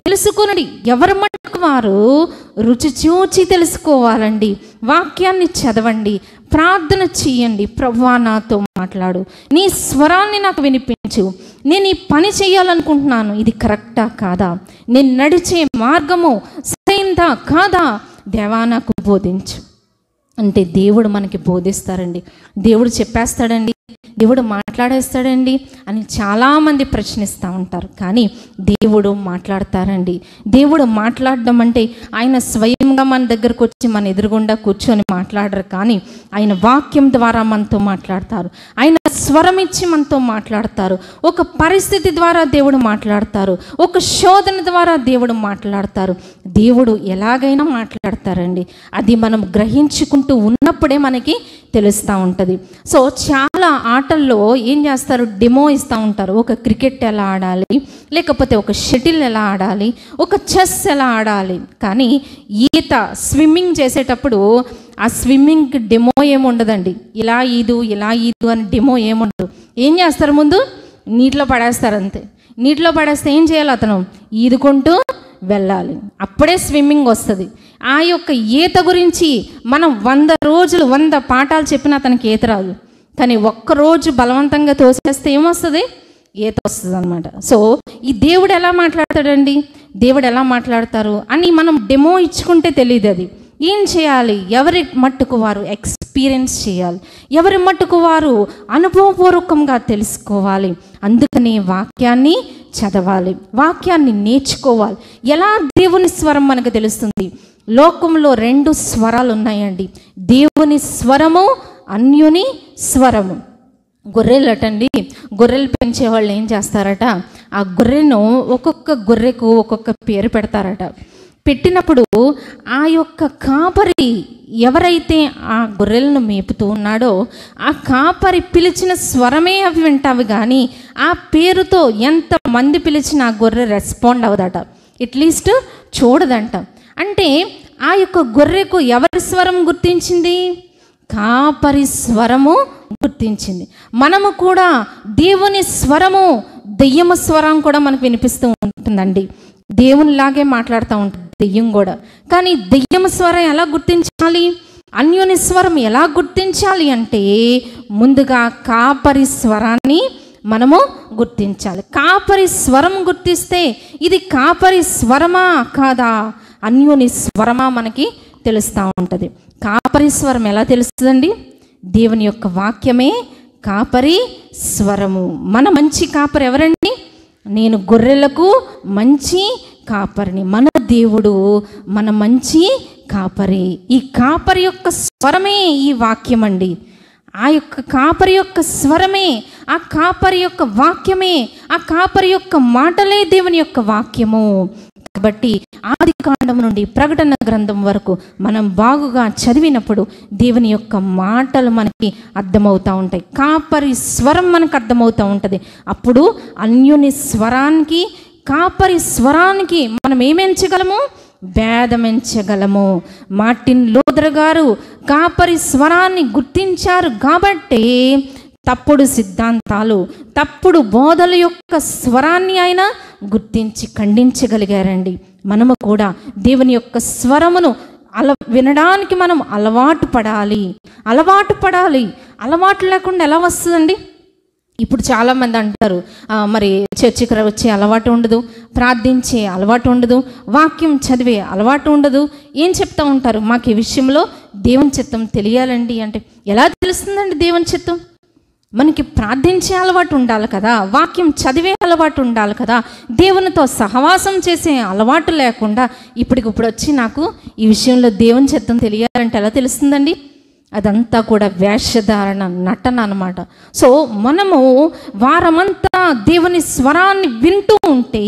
తెలుసుకునడి ఎవరి మట్టుకు వారు రుచి చూచి తెలుసుకోవాలండి వాక్యాన్ని చదవండి ప్రార్థన చేయండి ప్రవ్వా నాతో మాట్లాడు నీ స్వరాన్ని నాకు వినిపించు నేను ఈ పని చేయాలనుకుంటున్నాను ఇది కరెక్టా కాదా నేను నడిచే మార్గము సరైందా కాదా దేవా నాకు బోధించు అంటే దేవుడు మనకి బోధిస్తారండి దేవుడు చెప్పేస్తాడండి దేవుడు మాట్లాడేస్తాడండి అని చాలామంది ప్రశ్నిస్తూ ఉంటారు కానీ దేవుడు మాట్లాడతారండి దేవుడు మాట్లాడడం అంటే ఆయన స్వయంగా మన దగ్గరకు వచ్చి మన ఎదురుగుండా కూర్చొని మాట్లాడరు కానీ ఆయన వాక్యం ద్వారా మనతో మాట్లాడతారు ఆయన స్వరం ఇచ్చి మనతో మాట్లాడతారు ఒక పరిస్థితి ద్వారా దేవుడు మాట్లాడతారు ఒక శోధన ద్వారా దేవుడు మాట్లాడతారు దేవుడు ఎలాగైనా మాట్లాడతారండి అది మనం గ్రహించుకుంటూ ఉన్నప్పుడే మనకి తెలుస్తూ ఉంటుంది సో చాలా ఆటల్లో ఏం చేస్తారు డెమో ఇస్తూ ఉంటారు ఒక క్రికెట్ ఎలా ఆడాలి లేకపోతే ఒక షటిల్ ఎలా ఆడాలి ఒక చెస్ ఎలా ఆడాలి కానీ ఈత స్విమ్మింగ్ చేసేటప్పుడు ఆ స్విమ్మింగ్ డెమో ఏముండదండి ఇలా ఈదు ఇలా ఈదు అని డెమో ఏముండదు ఏం చేస్తారు ముందు నీటిలో పడేస్తారు అంతే నీటిలో పడేస్తే ఏం చేయాలి అతను ఈదుకుంటూ వెళ్ళాలి అప్పుడే స్విమ్మింగ్ వస్తుంది ఆ యొక్క ఈత గురించి మనం వంద రోజులు వంద పాఠాలు చెప్పినా అతనికి ఈత రాదు కానీ ఒక్కరోజు బలవంతంగా తోసేస్తే ఏమొస్తుంది ఈత వస్తుంది అనమాట సో ఈ దేవుడు ఎలా మాట్లాడతాడండి దేవుడు ఎలా మాట్లాడతారు అని మనం డెమో ఇచ్చుకుంటే తెలియదు అది ఏం చేయాలి ఎవరి మట్టుకు వారు ఎక్స్పీరియన్స్ చేయాలి ఎవరి మట్టుకు వారు అనుభవపూర్వకంగా తెలుసుకోవాలి అందుకని వాక్యాన్ని చదవాలి వాక్యాన్ని నేర్చుకోవాలి ఎలా దేవుని స్వరం మనకు తెలుస్తుంది లోకంలో రెండు స్వరాలు ఉన్నాయండి దేవుని స్వరము అన్యుని స్వరము గొర్రెలటండి గొర్రెలు పెంచే వాళ్ళు ఏం చేస్తారట ఆ గొర్రెను ఒక్కొక్క గొర్రెకు ఒక్కొక్క పేరు పెడతారట పెట్టినప్పుడు ఆ యొక్క కాపరి ఎవరైతే ఆ గొర్రెలను మేపుతూ ఉన్నాడో ఆ కాపరి పిలిచిన స్వరమే అవి వింటావి కానీ ఆ పేరుతో ఎంత మంది పిలిచిన ఆ గొర్రె రెస్పాండ్ అవ్వదట అట్లీస్ట్ చూడదంట అంటే ఆ యొక్క గొర్రెకు ఎవరి స్వరం గుర్తించింది కాపరి స్వరము గుర్తించింది మనము కూడా దేవుని స్వరము దెయ్యము స్వరం కూడా మనకు వినిపిస్తూ ఉంటుందండి దేవునిలాగే మాట్లాడుతూ ఉంటుంది దెయ్యం కూడా కానీ దెయ్యం స్వరం ఎలా గుర్తించాలి అన్యోని స్వరం ఎలా గుర్తించాలి అంటే ముందుగా కాపరి స్వరాన్ని మనము గుర్తించాలి కాపరి స్వరం గుర్తిస్తే ఇది కాపరి స్వరమా కాదా అన్యోని స్వరమా మనకి తెలుస్తూ ఉంటుంది కాపరి స్వరం ఎలా తెలుస్తుందండి దేవుని యొక్క వాక్యమే కాపరి స్వరము మన మంచి కాపరి ఎవరండి నేను గొర్రెలకు మంచి కాపరిని మన దేవుడు మన మంచి కాపరి ఈ కాపరి యొక్క స్వరమే ఈ వాక్యం అండి ఆ యొక్క కాపరి యొక్క స్వరమే ఆ కాపరి యొక్క వాక్యమే ఆ కాపరి యొక్క మాటలే దేవుని యొక్క వాక్యము కాబట్టి ఆది కాండం నుండి ప్రకటన గ్రంథం వరకు మనం బాగుగా చదివినప్పుడు దేవుని యొక్క మాటలు మనకి అర్థమవుతూ ఉంటాయి కాపరి స్వరం మనకు అర్థమవుతూ ఉంటుంది అప్పుడు అన్యుని స్వరానికి కాపరి స్వరానికి మనం ఏమెంచగలము భేదమెంచగలము మార్టిన్ లూథర్ గారు కాపరి స్వరాన్ని గుర్తించారు కాబట్టి తప్పుడు సిద్ధాంతాలు తప్పుడు బోధల యొక్క స్వరాన్ని ఆయన గుర్తించి ఖండించగలిగారండి మనము కూడా దేవుని యొక్క స్వరమును అల వినడానికి మనం అలవాటు పడాలి అలవాటు పడాలి అలవాటు లేకుండా ఎలా వస్తుందండి ఇప్పుడు చాలామంది అంటారు "ఆ, మరి చర్చికి రా- వచ్చే అలవాటు ఉండదు ప్రార్థించే అలవాటు ఉండదు వాక్యం చదివే అలవాటు ఉండదు ఏం చెప్తా ఉంటారు మాకు ఈ విషయంలో దేవుని చిత్తం తెలియాలండి అంటే ఎలా తెలుస్తుందండి దేవుని చిత్తం మనకి ప్రార్థించే అలవాటు ఉండాలి కదా వాక్యం చదివే అలవాటు ఉండాలి కదా దేవునితో సహవాసం చేసే అలవాటు లేకుండా ఇప్పటికిప్పుడు వచ్చి నాకు ఈ విషయంలో దేవుని చిత్తం తెలియాలంటే ఎలా తెలుస్తుందండి అదంతా కూడా వేషధారణ నటన అన్నమాట సో మనము వారమంతా దేవుని స్వరాన్ని వింటూ ఉంటే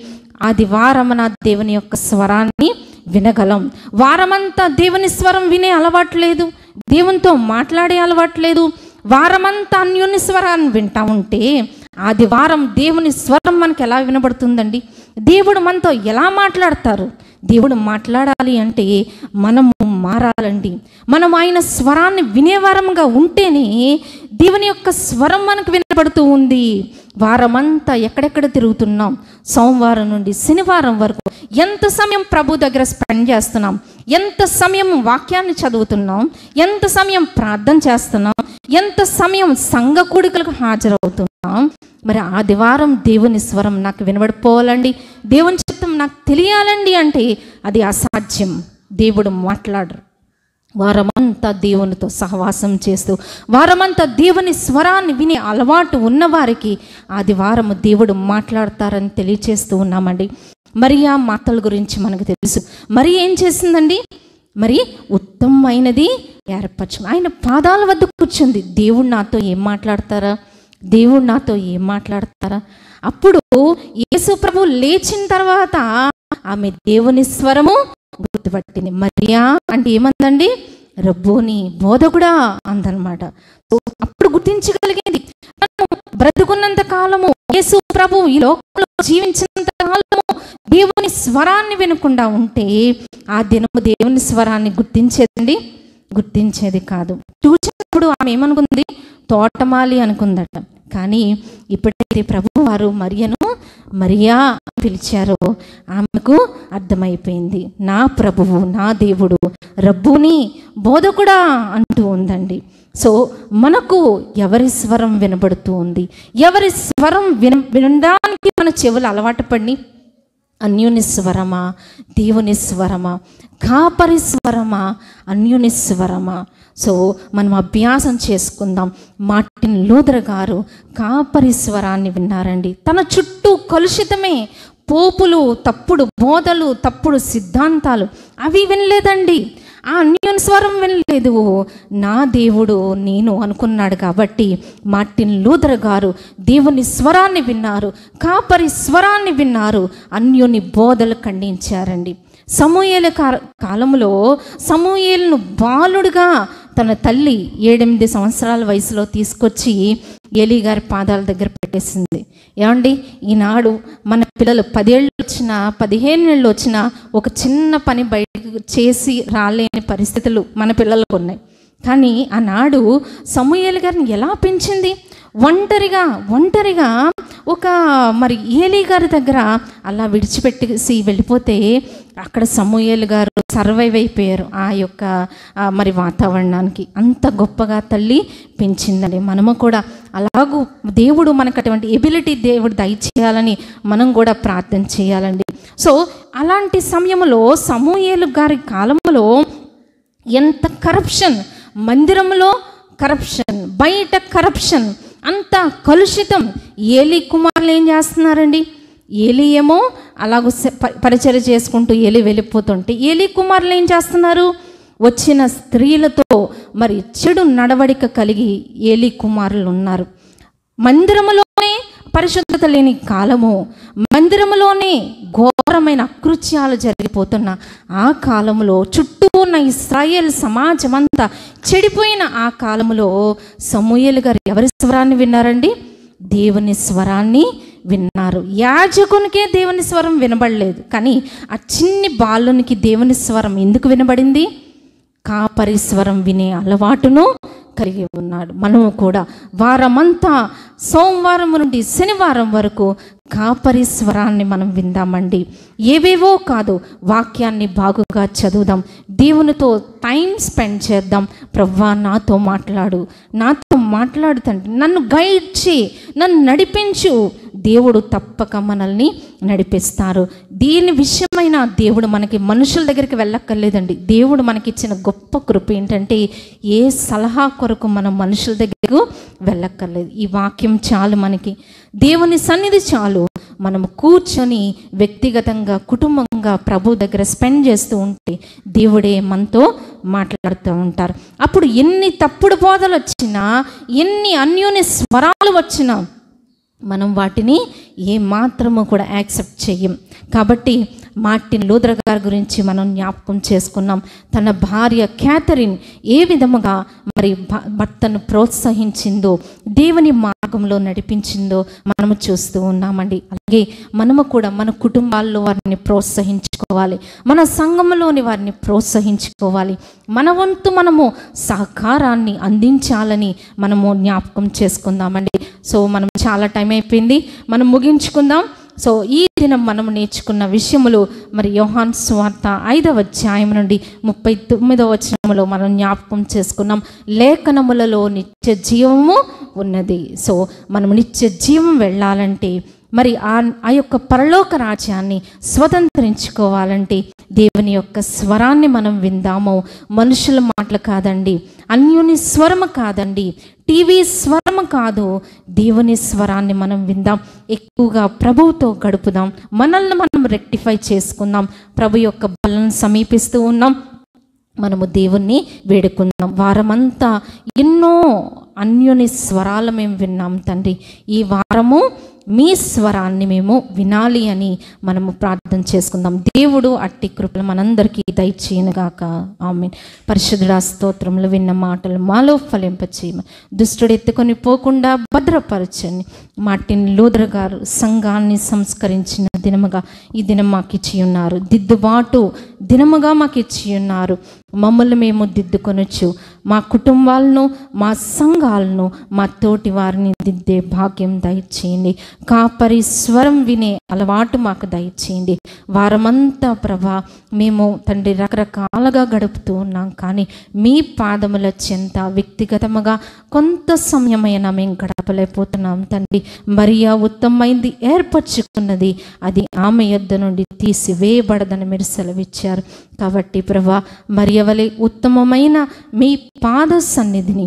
అది వారమన దేవుని యొక్క స్వరాన్ని వినగలం వారమంతా దేవుని స్వరం వినే అలవాటు లేదు దేవునితో మాట్లాడే అలవాటు లేదు వారమంతా అన్యోన్య స్వరాన్ని వింటా ఉంటే ఆది వారం దేవుని స్వరం మనకి ఎలా వినబడుతుందండి దేవుడు మనతో ఎలా మాట్లాడతారు దేవుడు మాట్లాడాలి అంటే మనము మారాలండి మనం ఆయన స్వరాన్ని వినేవారంగా ఉంటేనే దేవుని యొక్క స్వరం మనకు వినపడుతూ ఉంది వారమంతా ఎక్కడెక్కడ తిరుగుతున్నాం సోమవారం నుండి శనివారం వరకు ఎంత సమయం ప్రభు దగ్గర స్పెండ్ చేస్తున్నాం ఎంత సమయం వాక్యాన్ని చదువుతున్నాం ఎంత సమయం ప్రార్థన చేస్తున్నాం ఎంత సమయం సంఘ కూడికలకు హాజరవుతున్నాం మరి ఆదివారం దేవుని స్వరం నాకు వినబడిపోవాలండి దేవుని చిత్తం నాకు తెలియాలండి అంటే అది అసాధ్యం దేవుడు మాట్లాడరు వారమంతా దేవునితో సహవాసం చేస్తూ వారమంతా దేవుని స్వరాన్ని వినే అలవాటు ఉన్నవారికి ఆదివారము దేవుడు మాట్లాడతారని తెలియచేస్తూ ఉన్నామండి మరియా మాటల గురించి మనకు తెలుసు మరి ఏం చేసిందండి మరి ఉత్తమమైనది ఏర్పరచు ఆయన పాదాల వద్ద కూర్చుంది దేవుడు నాతో ఏం మాట్లాడతారా దేవుడు నాతో ఏం మాట్లాడతారా అప్పుడు యేసు ప్రభు లేచిన తర్వాత ఆమె దేవుని స్వరము గుర్తుపట్టింది మరియా అంటే ఏమందండి రబ్బోని బోధకుడా అందనమాట సో అప్పుడు గుర్తించగలిగేది మనం బ్రతుకున్నంత కాలము యేసు ప్రభు ఈ లోకంలో జీవించినంత కాలము దేవుని స్వరాన్ని వినకుండా ఉంటే ఆ దినము దేవుని స్వరాన్ని గుర్తించేదండి గుర్తించేది కాదు చూసినప్పుడు ఆమె ఏమనుకుంది తోటమాలి అనుకుందట కానీ ఇప్పుడైతే ప్రభు వారు మరియను మరియా అని పిలిచారో ఆమెకు అర్థమైపోయింది నా ప్రభువు నా దేవుడు రబ్బుని బోధకుడా అంటూ ఉందండి సో మనకు ఎవరి స్వరం వినబడుతూ ఉంది ఎవరి స్వరం విన వినడానికి మన చెవులు అలవాటు పడి అన్యుని స్వరమా దేవుని స్వరమా కాపరి స్వరమా అన్యుని స్వరమా సో మనం అభ్యాసం చేసుకుందాం మార్టిన్ లూథర్ గారు కాపరి స్వరాన్ని విన్నారండి తన చుట్టూ కలుషితమే పోపులు తప్పుడు బోధలు తప్పుడు సిద్ధాంతాలు అవి వినలేదండి ఆ అన్యుని స్వరం వినలేదు నా దేవుడు నేను అనుకున్నాడు కాబట్టి మార్టిన్ లూథర్ గారు దేవుని స్వరాన్ని విన్నారు కాపరి స్వరాన్ని విన్నారు అన్యుని బోధలు ఖండించారండి సమూయేల కా- కాలంలో సమూయేలును బాలుడుగా తన తల్లి ఏడెనిమిది సంవత్సరాల వయసులో తీసుకొచ్చి ఏలీ గారి పాదాల దగ్గర పెట్టేసింది ఏమండి ఈనాడు మన పిల్లలు పదేళ్ళు వచ్చినా పదిహేను ఏళ్ళు వచ్చినా ఒక చిన్న పని బయటకు చేసి రాలేని పరిస్థితులు మన పిల్లలకు ఉన్నాయి కానీ ఆనాడు సమూయేలు గారిని ఎలా పెంచింది ఒంటరిగా ఒంటరిగా ఒక మరి ఏలీ గారి దగ్గర అలా విడిచిపెట్టేసి వెళ్ళిపోతే అక్కడ సమూయేలు గారు సర్వైవ్ అయిపోయారు ఆ యొక్క ఆ, మరి వాతావరణానికి అంత గొప్పగా తల్లి పెంచిందండి మనము కూడా అలాగూ దేవుడు మనకు అటువంటి ఎబిలిటీ దేవుడు దయచేయాలని మనం కూడా ప్రార్థన చేయాలండి సో అలాంటి సమయంలో సమూయేలు గారి కాలంలో ఎంత కరప్షన్ మందిరంలో కరప్షన్ బయట కరప్షన్ అంత కలుషితం ఏలి కుమారులు ఏం చేస్తున్నారండి ఏలి ఏమో అలాగ పరిచయం చేసుకుంటూ ఏలి వెళ్ళిపోతుంటే ఏలి కుమారులు ఏం చేస్తున్నారు వచ్చిన స్త్రీలతో మరి చెడు నడవడిక కలిగి ఏలి కుమారులు ఉన్నారు మందిరములోనే పరిశుద్ధత లేని కాలము మందిరములోనే ఘోరమైన అకృత్యాలు జరిగిపోతున్న ఆ కాలంలో చుట్టూ ఉన్న ఇస్రాయేల్ సమాజం అంతా చెడిపోయిన ఆ కాలంలో సమూయేలు గారు ఎవరి స్వరాన్ని విన్నారండి దేవుని స్వరాన్ని విన్నారు యాజకునికే దేవుని స్వరం వినబడలేదు కానీ ఆ చిన్ని బాలునికి దేవుని స్వరం ఎందుకు వినబడింది కాపరి స్వరం వినే అలవాటును కలిగి ఉన్నాడు మనము కూడా వారమంతా సోమవారం నుండి శనివారం వరకు కాపరి స్వరాన్ని మనం విందామండి ఏవేవో కాదు వాక్యాన్ని బాగుగా చదువుదాం దేవునితో టైం స్పెండ్ చేద్దాం ప్రవ్వా నాతో మాట్లాడు నాతో మాట్లాడుతండి నన్ను గైడ్ చేయి నన్ను నడిపించు దేవుడు తప్పక మనల్ని నడిపిస్తారు దీని విషయమైన దేవుడు మనకి మనుషుల దగ్గరికి వెళ్ళక్కర్లేదండి దేవుడు మనకిచ్చిన గొప్ప కృప ఏంటంటే ఏ సలహా కొరకు మనం మనుషుల దగ్గరకు వెళ్ళక్కర్లేదు ఈ వాక్యం చాలు మనకి దేవుని సన్నిధి చాలు మనం కూర్చొని వ్యక్తిగతంగా కుటుంబంగా ప్రభు దగ్గర స్పెండ్ చేస్తూ ఉంటే దేవుడే మనతో మాట్లాడుతూ ఉంటారు అప్పుడు ఎన్ని తప్పుడు బోధలు వచ్చినా ఎన్ని అన్యోన్య స్వరాలు వచ్చినా మనం వాటిని ఏ మాత్రము కూడా యాక్సెప్ట్ చెయ్యం కాబట్టి మార్టిన్ లూథర్ గారి గురించి మనం జ్ఞాపకం చేసుకున్నాం తన భార్య క్యాథరిన్ ఏ విధముగా మరి భ- భర్తను ప్రోత్సహించిందో దేవుని మార్గంలో నడిపించిందో మనము చూస్తూ ఉన్నామండి అలాగే మనము కూడా మన కుటుంబాల్లో వారిని ప్రోత్సహించుకోవాలి మన సంఘంలోని వారిని ప్రోత్సహించుకోవాలి మన వంతు మనము సహకారాన్ని అందించాలని మనము జ్ఞాపకం చేసుకుందామండి సో మనం చాలా టైం అయిపోయింది మనం ముగించుకుందాం సో ఈ దినం మనం నేర్చుకున్న విషయములు మరి యోహాన్ స్వార్త ఐదవ అధ్యాయం నుండి ముప్పై తొమ్మిదవ వచనములో మనం జ్ఞాపకం చేసుకున్నాం లేఖనములలో నిత్య జీవము ఉన్నది సో మనం నిత్య జీవం వెళ్ళాలంటే మరి ఆ ఆ యొక్క పరలోక రాజ్యాన్ని స్వతంత్రించుకోవాలంటే దేవుని యొక్క స్వరాన్ని మనం విందాము మనుషుల మాటలు కాదండి అన్యుని స్వరము కాదండి టీవీ స్వరము కాదు దేవుని స్వరాన్ని మనం విందాం ఎక్కువగా ప్రభువుతో గడుపుదాం మనల్ని మనం రెక్టిఫై చేసుకుందాం ప్రభు యొక్క బలను సమీపిస్తూ ఉన్నాం మనము దేవుణ్ణి వేడుకుందాం వారమంతా ఎన్నో అన్యుని స్వరాలు మేము విన్నాం తండ్రి ఈ వారము మీ స్వరాన్ని మేము వినాలి అని మనము ప్రార్థన చేసుకుందాం దేవుడు అట్టి కృపలు మనందరికీ దయచేయనుగాక ఆమె పరిశుద్ధుడా స్తోత్రములు విన్న మాటలు మాలో ఫలింపచేయమ దుష్టుడు ఎత్తుకొని పోకుండా భద్రపరచండి మార్టిన్ లూథర్ గారు సంఘాన్ని సంస్కరించిన దినముగా ఈ దినం మాకు ఇచ్చి ఉన్నారు దిద్దుబాటు దినముగా మాకు ఇచ్చి ఉన్నారు మమ్మల్ని మేము దిద్దుకొనొచ్చు మా కుటుంబాలను మా సంఘాలను మా తోటి వారిని దిద్దే భాగ్యం దయచేయండి కాపరి స్వరం వినే అలవాటు మాకు దయచేయండి వారమంతా ప్రభా మేము తండ్రి రకరకాలుగా గడుపుతూ ఉన్నాం కానీ మీ పాదముల చెంత వ్యక్తిగతముగా కొంత సమయమైనా మేము గడపలేకపోతున్నాం తండ్రి మరియా ఉత్తమమైంది ఏర్పరచుకున్నది అది ఆమె యొద్ద నుండి తీసివేయబడదని మీరు సెలవిచ్చారు కాబట్టి ప్రభా మరియవలే ఉత్తమమైన మీ పాద సన్నిధిని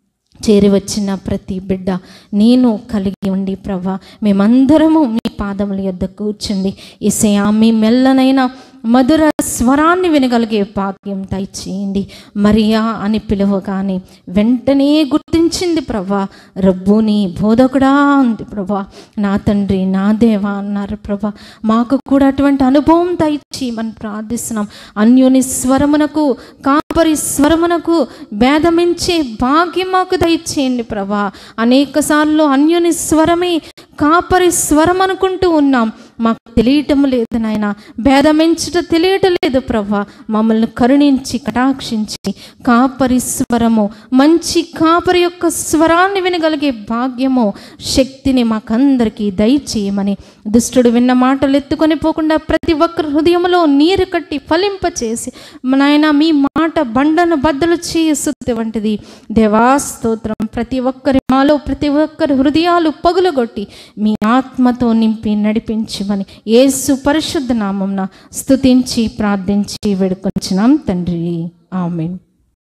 చేరి వచ్చిన ప్రతి బిడ్డ నేను కలిగి ఉండి ప్రభా మేమందరము మీ పాదముల యొద్ద కూర్చుండి ఇసయా మీ మెల్లనైన మధుర స్వరాన్ని వినగలిగే భాగ్యం దయచేయండి మరియా అని పిలువగానే వెంటనే గుర్తించింది ప్రభా రబ్బుని బోధకుడా ఉంది ప్రభా నా తండ్రి నా దేవా అన్నారు ప్రభా మాకు కూడా అటువంటి అనుభవం దయచేయమని ప్రార్థిస్తున్నాం అన్యుని స్వరమునకు కాపరి స్వరమునకు భేదమించే భాగ్యం మాకు దయచేయండి ప్రభా అనేక సార్లు అన్యుని స్వరమే కాపరి స్వరం అనుకుంటూ ఉన్నాం మాకు తెలియటం లేదు నాయన భేదమించుట తెలియటం లేదు ప్రభా మమ్మల్ని కరుణించి కటాక్షించి కాపరి స్వరము మంచి కాపరి యొక్క స్వరాన్ని వినగలిగే భాగ్యము శక్తిని మాకందరికీ దయచేయమని దుష్టుడు విన్న మాటలు ఎత్తుకొని పోకుండా ప్రతి ఒక్కరి హృదయంలో నీరు కట్టి ఫలింపచేసి నాయన మీ మాట బండను బద్దలు చేయసుత్తి వంటిది దేవాస్తోత్రం ప్రతి ఒక్కరి మాలో ప్రతి ఒక్కరి హృదయాలు పగులగొట్టి మీ ఆత్మతో నింపి నడిపించమని యేసు పరిశుద్ధ నామంన స్తుతించి ప్రార్థించి వేడుకొంచున్నాం తండ్రి ఆమెన్